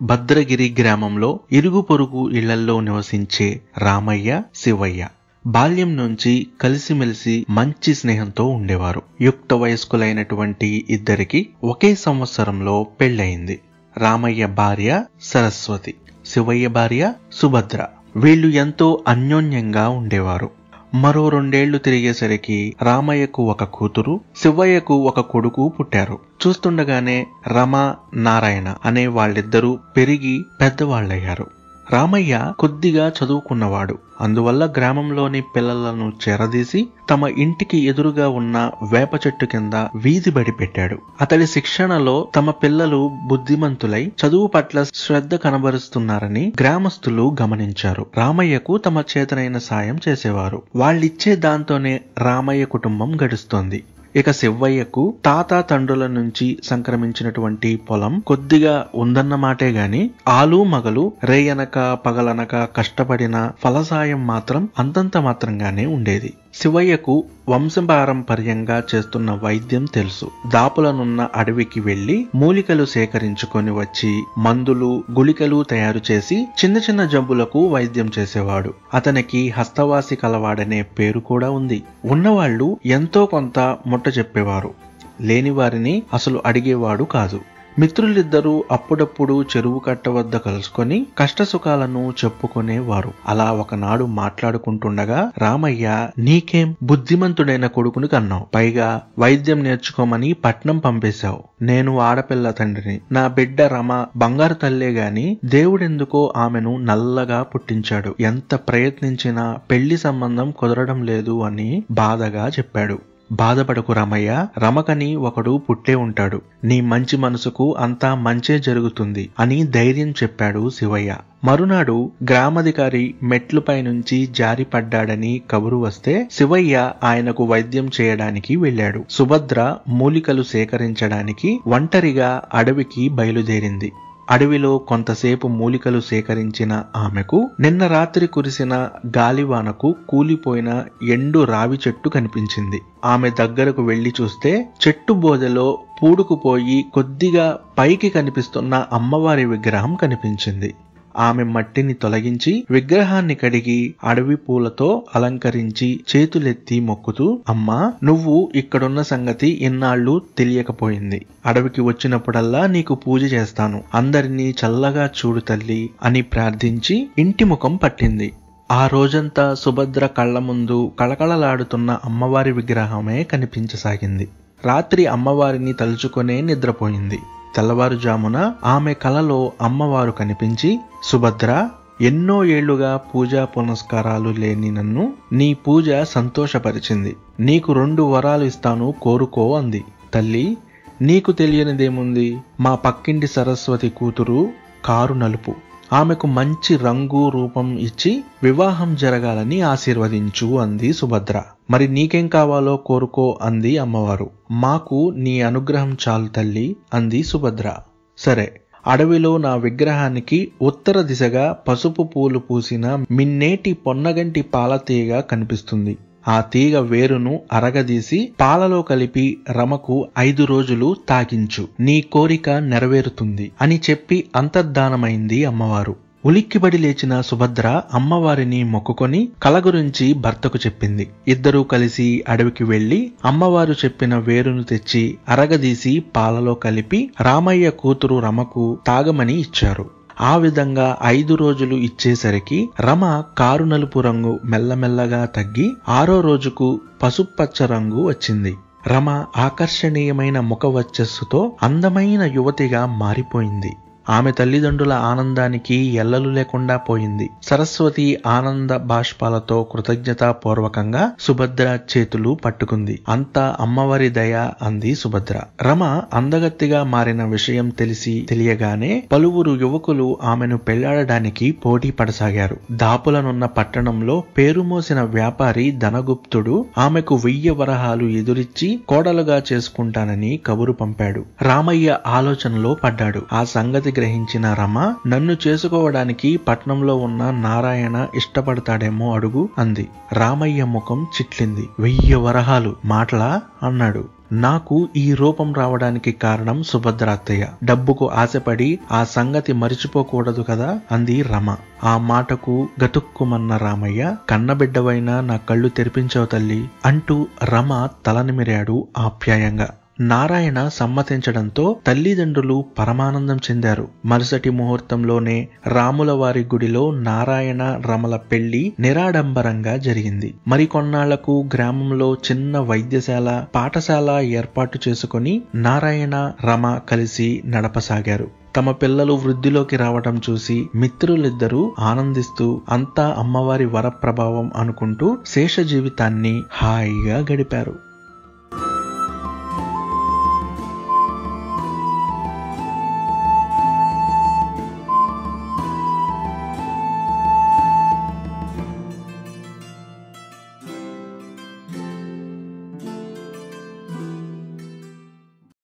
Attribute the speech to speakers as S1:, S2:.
S1: భద్రగిరి గ్రామంలో ఇరుగు పొరుగు ఇళ్లల్లో నివసించే రామయ్య శివయ్య బాల్యం నుంచి కలిసిమెలిసి మంచి స్నేహంతో ఉండేవారు యుక్త వయస్కులైనటువంటి ఇద్దరికి ఒకే సంవత్సరంలో పెళ్ళయింది రామయ్య భార్య సరస్వతి శివయ్య భార్య సుభద్ర వీళ్ళు ఎంతో అన్యోన్యంగా ఉండేవారు మరో రెండేళ్లు తిరిగేసరికి రామయ్యకు ఒక కూతురు శివయ్యకు ఒక కొడుకు పుట్టారు చూస్తుండగానే రమ నారాయణ అనే వాళ్ళిద్దరూ పెరిగి పెద్దవాళ్ళయ్యారు రామయ్య కొద్దిగా చదువుకున్నవాడు అందువల్ల గ్రామంలోని పిల్లలను చేరదీసి తమ ఇంటికి ఎదురుగా ఉన్న వేప చెట్టు కింద వీధి బడి పెట్టాడు అతడి శిక్షణలో తమ పిల్లలు బుద్ధిమంతులై చదువు పట్ల శ్రద్ధ కనబరుస్తున్నారని గ్రామస్తులు గమనించారు రామయ్యకు తమ చేతనైన సాయం చేసేవారు వాళ్ళిచ్చే దాంతోనే రామయ్య కుటుంబం గడుస్తోంది ఇక శివయ్యకు తాత తండ్రుల నుంచి సంక్రమించినటువంటి పొలం కొద్దిగా ఉందన్న మాటే గాని ఆలు మగలు రేయనక పగలనక కష్టపడిన ఫలసాయం మాత్రం అంతంత మాత్రంగానే ఉండేది శివయ్యకు వంశపారంపర్యంగా చేస్తున్న వైద్యం తెలుసు దాపులనున్న అడవికి వెళ్లి మూలికలు సేకరించుకొని వచ్చి మందులు గుళికలు తయారు చేసి చిన్న చిన్న జబ్బులకు వైద్యం చేసేవాడు అతనికి హస్తవాసి కలవాడనే పేరు కూడా ఉంది ఉన్నవాళ్లు ఎంతో కొంత ముట్ట చెప్పేవారు లేని వారిని అసలు అడిగేవాడు కాదు మిత్రులిద్దరూ అప్పుడప్పుడు చెరువు కట్ట వద్ద కలుసుకొని కష్టసుఖాలను చెప్పుకునేవారు అలా ఒకనాడు మాట్లాడుకుంటుండగా రామయ్య నీకేం బుద్ధిమంతుడైన కొడుకుని కన్నావు పైగా వైద్యం నేర్చుకోమని పట్నం పంపేశావు నేను ఆడపిల్ల తండ్రిని నా బిడ్డ రమ బంగారు తల్లే గాని దేవుడెందుకో ఆమెను నల్లగా పుట్టించాడు ఎంత ప్రయత్నించినా పెళ్లి సంబంధం కుదరడం లేదు అని బాధగా చెప్పాడు బాధపడకు రమయ్య రమకని ఒకడు పుట్టే ఉంటాడు నీ మంచి మనసుకు అంతా మంచే జరుగుతుంది అని ధైర్యం చెప్పాడు శివయ్య మరునాడు గ్రామాధికారి మెట్లుపై నుంచి జారి పడ్డాడని కబురు వస్తే శివయ్య ఆయనకు వైద్యం చేయడానికి వెళ్ళాడు సుభద్ర మూలికలు సేకరించడానికి ఒంటరిగా అడవికి బయలుదేరింది అడవిలో కొంతసేపు మూలికలు సేకరించిన ఆమెకు నిన్న రాత్రి కురిసిన గాలివానకు కూలిపోయిన ఎండు రావి చెట్టు కనిపించింది ఆమె దగ్గరకు వెళ్లి చూస్తే చెట్టు బోదెలో పూడుకుపోయి కొద్దిగా పైకి కనిపిస్తున్న అమ్మవారి విగ్రహం కనిపించింది ఆమె మట్టిని తొలగించి విగ్రహాన్ని కడిగి అడవి పూలతో అలంకరించి చేతులెత్తి మొక్కుతూ అమ్మా నువ్వు ఇక్కడున్న సంగతి ఇన్నాళ్ళు తెలియకపోయింది అడవికి వచ్చినప్పుడల్లా నీకు పూజ చేస్తాను అందరినీ చల్లగా చూడు తల్లి అని ప్రార్థించి ఇంటి ముఖం పట్టింది ఆ రోజంతా సుభద్ర కళ్ళ ముందు కళకళలాడుతున్న అమ్మవారి విగ్రహమే కనిపించసాగింది రాత్రి అమ్మవారిని తలుచుకునే నిద్రపోయింది తెల్లవారుజామున ఆమె కలలో అమ్మవారు కనిపించి సుభద్ర ఎన్నో ఏళ్లుగా పూజా పునస్కారాలు లేని నన్ను నీ పూజ సంతోషపరిచింది నీకు రెండు వరాలు ఇస్తాను కోరుకో అంది తల్లి నీకు తెలియనిదేముంది మా పక్కింటి సరస్వతి కూతురు కారు నలుపు ఆమెకు మంచి రంగు రూపం ఇచ్చి వివాహం జరగాలని ఆశీర్వదించు అంది సుభద్ర మరి నీకేం కావాలో కోరుకో అంది అమ్మవారు మాకు నీ అనుగ్రహం చాలు తల్లి అంది సుభద్ర సరే అడవిలో నా విగ్రహానికి ఉత్తర దిశగా పసుపు పూలు పూసిన మిన్నేటి పొన్నగంటి పాలతీగ కనిపిస్తుంది ఆ తీగ వేరును అరగదీసి పాలలో కలిపి రమకు ఐదు రోజులు తాగించు నీ కోరిక నెరవేరుతుంది అని చెప్పి అంతర్ధానమైంది అమ్మవారు ఉలిక్కిబడి లేచిన సుభద్ర అమ్మవారిని మొక్కుకొని కల గురించి భర్తకు చెప్పింది ఇద్దరూ కలిసి అడవికి వెళ్లి అమ్మవారు చెప్పిన వేరును తెచ్చి అరగదీసి పాలలో కలిపి రామయ్య కూతురు రమకు తాగమని ఇచ్చారు ఆ విధంగా ఐదు రోజులు ఇచ్చేసరికి రమ కారు నలుపు రంగు మెల్లమెల్లగా తగ్గి ఆరో రోజుకు పసుపచ్చ రంగు వచ్చింది రమ ఆకర్షణీయమైన ముఖ వచ్చస్సుతో అందమైన యువతిగా మారిపోయింది ఆమె తల్లిదండ్రుల ఆనందానికి ఎల్లలు లేకుండా పోయింది సరస్వతి ఆనంద బాష్పాలతో కృతజ్ఞతాపూర్వకంగా సుభద్ర చేతులు పట్టుకుంది అంతా అమ్మవారి దయ అంది సుభద్ర రమ అందగత్తిగా మారిన విషయం తెలిసి తెలియగానే పలువురు యువకులు ఆమెను పెళ్లాడడానికి పోటీ పడసాగారు దాపులనున్న పట్టణంలో పేరు మోసిన వ్యాపారి ధనగుప్తుడు ఆమెకు వెయ్యి వరహాలు ఎదురిచ్చి కోడలుగా చేసుకుంటానని కబురు పంపాడు రామయ్య ఆలోచనలో పడ్డాడు ఆ సంగతి గ్రహించిన రమ నన్ను చేసుకోవడానికి పట్నంలో ఉన్న నారాయణ ఇష్టపడతాడేమో అడుగు అంది రామయ్య ముఖం చిట్లింది వెయ్యి వరహాలు మాటలా అన్నాడు నాకు ఈ రూపం రావడానికి కారణం సుభద్ర అత్తయ్య డబ్బుకు ఆశపడి ఆ సంగతి మరిచిపోకూడదు కదా అంది రమ ఆ మాటకు గతుక్కుమన్న రామయ్య కన్నబిడ్డవైనా నా కళ్ళు తెరిపించావు తల్లి అంటూ రమ తలనిమిరాడు ఆప్యాయంగా నారాయణ సమ్మతించడంతో తల్లిదండ్రులు పరమానందం చెందారు మరుసటి ముహూర్తంలోనే రాముల వారి గుడిలో నారాయణ రమల పెళ్లి నిరాడంబరంగా జరిగింది మరికొన్నాళ్లకు గ్రామంలో చిన్న వైద్యశాల పాఠశాల ఏర్పాటు చేసుకుని నారాయణ రమ కలిసి నడపసాగారు తమ పిల్లలు వృద్ధిలోకి రావటం చూసి మిత్రులిద్దరూ ఆనందిస్తూ అంతా అమ్మవారి వరప్రభావం అనుకుంటూ శేష జీవితాన్ని హాయిగా గడిపారు